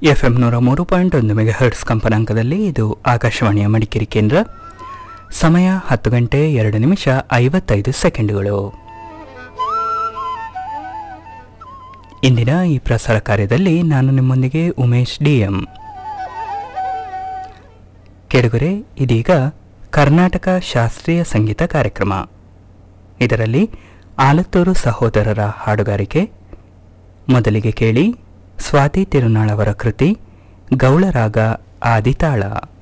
F M ನೂರ ಮೂರು point ಒಂದು ಮೆಗಾ ಹರ್ಟ್ಸ್ ಕಂಪನಾಂಕದಲ್ಲಿ ಇದು ಆಕಾಶವಾಣಿಯ ಮಡಿಕೇರಿ ಕೇಂದ್ರ ಸಮಯ ಹತ್ತು ಗಂಟೆ ಎರಡು ನಿಮಿಷ ಐವತ್ತೈದು ಸೆಕೆಂಡುಗಳು ಇಂದಿನ ಈ ಪ್ರಸಾರ ಕಾರ್ಯದಲ್ಲಿ ನಾನು ನಿಮ್ಮೊಂದಿಗೆ ಉಮೇಶ್ ಡಿಎಂ ಕೆಳಗರೆ ಇದೀಗ ಕರ್ನಾಟಕ ಶಾಸ್ತ್ರೀಯ ಸಂಗೀತ ಕಾರ್ಯಕ್ರಮ ಇದರಲ್ಲಿ ಆಲತ್ತೂರು ಸಹೋದರರ ಹಾಡುಗಾರಿಕೆ ಮೊದಲಿಗೆ ಕೇಳಿ ಸ್ವಾತಿ ತಿರುನಾಳವರ ಕೃತಿ ಗೌಳರಾಗ ಆದಿತಾಳ